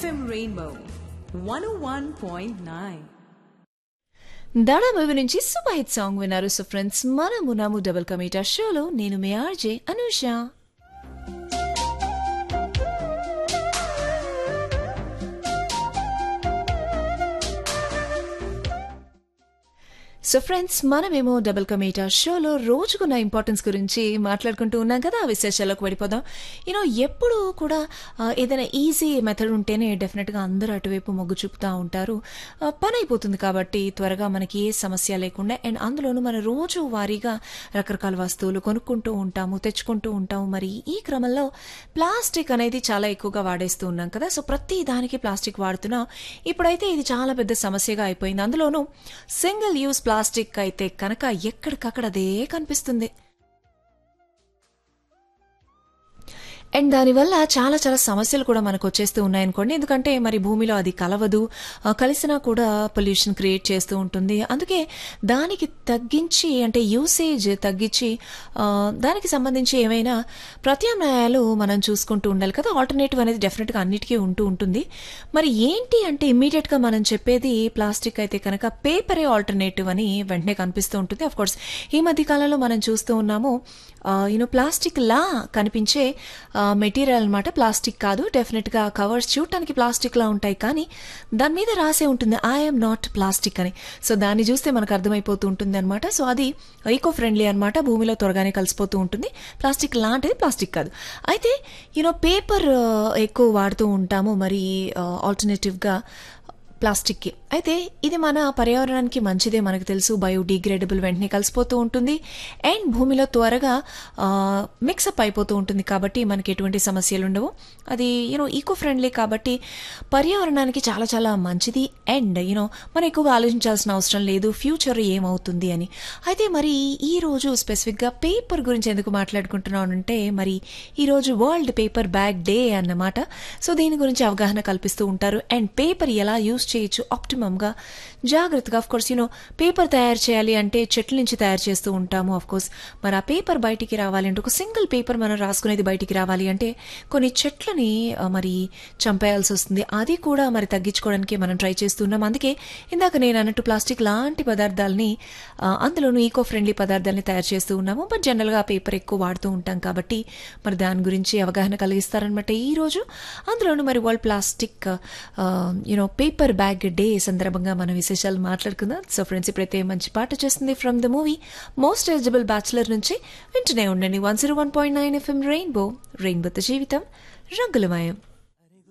FM Rainbow 101.9. Dhada movie నుంచి super hit song విన్నారు so friends మనము నాము డబుల్ కమీటా షోలో నేను మీ ఆర్జే అనూష సో ఫ్రెండ్స్ మనమేమో డబుల్ కమీటా షోలో రోజుకున్న ఇంపార్టెన్స్ గురించి మాట్లాడుకుంటూ ఉన్నాం కదా ఆ విశేషాలకు వెళ్ళిపోదాం యూనో ఎప్పుడు కూడా ఆ, ఏదైనా ఈజీ మెథడ్ ఉంటేనే డెఫినెట్గా అందరూ అటువైపు మొగ్గు చూపుతూ ఉంటారు ఆ, పని అయిపోతుంది కాబట్టి త్వరగా మనకి ఏ సమస్య లేకుండా అండ్ అందులోనూ మన రోజు వారీగా రకరకాల వస్తువులు కొనుక్కుంటూ ఉంటాము తెచ్చుకుంటూ ఉంటాము మరి ఈ క్రమంలో ప్లాస్టిక్ అనేది చాలా ఎక్కువగా వాడేస్తూ ఉన్నాం కదా సో ప్రతి దానికి ప్లాస్టిక్ వాడుతున్నాం ఇప్పుడైతే ఇది చాలా పెద్ద సమస్యగా అయిపోయింది అందులోనూ సింగిల్ యూస్ ప్లాస్టిక్ అయితే కనుక ఎక్కడికక్కడ అదే కనిపిస్తుంది అండ్ దానివల్ల చాలా చాలా సమస్యలు కూడా మనకు వచ్చేస్తూ ఉన్నాయనుకోండి ఎందుకంటే మరి భూమిలో అది కలవదు ఆ, కలిసినా కూడా పొల్యూషన్ క్రియేట్ చేస్తూ ఉంటుంది అందుకే దానికి తగ్గించి అంటే యూసేజ్ తగ్గించి ఆ, దానికి సంబంధించి ఏమైనా ప్రత్యామ్నాయాలు మనం చూసుకుంటూ ఉండాలి కదా ఆల్టర్నేటివ్ అనేది డెఫినెట్గా అన్నిటికీ ఉంటూ ఉంటుంది మరి ఏంటి అంటే ఇమ్మీడియట్గా మనం చెప్పేది ప్లాస్టిక్ అయితే కనుక పేపరే ఆల్టర్నేటివ్ అని వెంటనే కనిపిస్తూ ఉంటుంది అఫ్ కోర్స్ ఈ మధ్య కాలంలో మనం చూస్తూ ఉన్నాము యూనో ప్లాస్టిక్ లా కనిపించే మెటీరియల్ అనమాట ప్లాస్టిక్ కాదు డెఫినెట్గా కవర్స్ చూడటానికి ప్లాస్టిక్ లా ఉంటాయి కానీ దాని మీద రాసే ఉంటుంది ఐఎమ్ నాట్ ప్లాస్టిక్ అని సో దాన్ని చూస్తే మనకు అర్థమైపోతూ ఉంటుంది అనమాట సో అది ఈకో ఫ్రెండ్లీ అనమాట భూమిలో త్వరగానే కలిసిపోతూ ఉంటుంది ప్లాస్టిక్ లాంటిది ప్లాస్టిక్ కాదు అయితే యూనో పేపర్ ఎక్కువ వాడుతూ ఉంటాము మరి ఆల్టర్నేటివ్గా ప్లాస్టిక్కి అయితే ఇది మన పర్యావరణానికి మంచిదే మనకు తెలుసు బయోడిగ్రేడబుల్ వెంటనే కలిసిపోతూ ఉంటుంది అండ్ భూమిలో త్వరగా మిక్సప్ అయిపోతూ ఉంటుంది కాబట్టి మనకి ఎటువంటి సమస్యలు ఉండవు అది యూనో ఈకో ఫ్రెండ్లీ కాబట్టి పర్యావరణానికి చాలా చాలా మంచిది అండ్ యూనో మనం ఎక్కువగా ఆలోచించాల్సిన అవసరం లేదు ఫ్యూచర్ ఏమవుతుంది అని అయితే మరి ఈ రోజు స్పెసిఫిక్గా పేపర్ గురించి ఎందుకు మాట్లాడుకుంటున్నానంటే మరి ఈరోజు వరల్డ్ పేపర్ బ్యాగ్ డే అన్నమాట సో దీని గురించి అవగాహన కల్పిస్తూ ఉంటారు అండ్ పేపర్ ఎలా యూస్ చేయొచ్చు ఆప్టిమమ్గా జాగ్రత్తగా ఆఫ్ కోర్స్ యూనో పేపర్ తయారు చేయాలి అంటే చెట్ల నుంచి తయారు చేస్తూ ఉంటాము ఆఫ్ కోర్స్ మరి ఆ పేపర్ బయటికి రావాలి అంటే ఒక సింగిల్ పేపర్ మనం రాసుకునేది బయటికి రావాలి అంటే కొన్ని చెట్లని ఆ, మరి చంపేయాల్సి వస్తుంది అది కూడా మరి తగ్గించుకోవడానికి మనం ట్రై చేస్తున్నాం అందుకే ఇందాక నేను అన్నట్టు ప్లాస్టిక్ లాంటి పదార్థాలని ఆ, అందులోనూ ఈకో ఫ్రెండ్లీ పదార్థాలని తయారు చేస్తూ ఉన్నాము బట్ జనరల్గా ఆ పేపర్ ఎక్కువ వాడుతూ ఉంటాం కాబట్టి మరి దాని గురించి అవగాహన కలిగిస్తారనమాట ఈ రోజు అందులోనూ మరి world plastic you know paper bag day సందర్భంగా మనం విశేషాలు మాట్లాడుకుందాం సో ఫ్రెండ్స్ ఇప్పుడైతే మంచి పాట చేస్తుంది from the movie most eligible bachelor నుంచి వింటూనే ఉండండి one zero one point nine FM Rainbow రెయిన్బోతో జీవితం రంగులమయం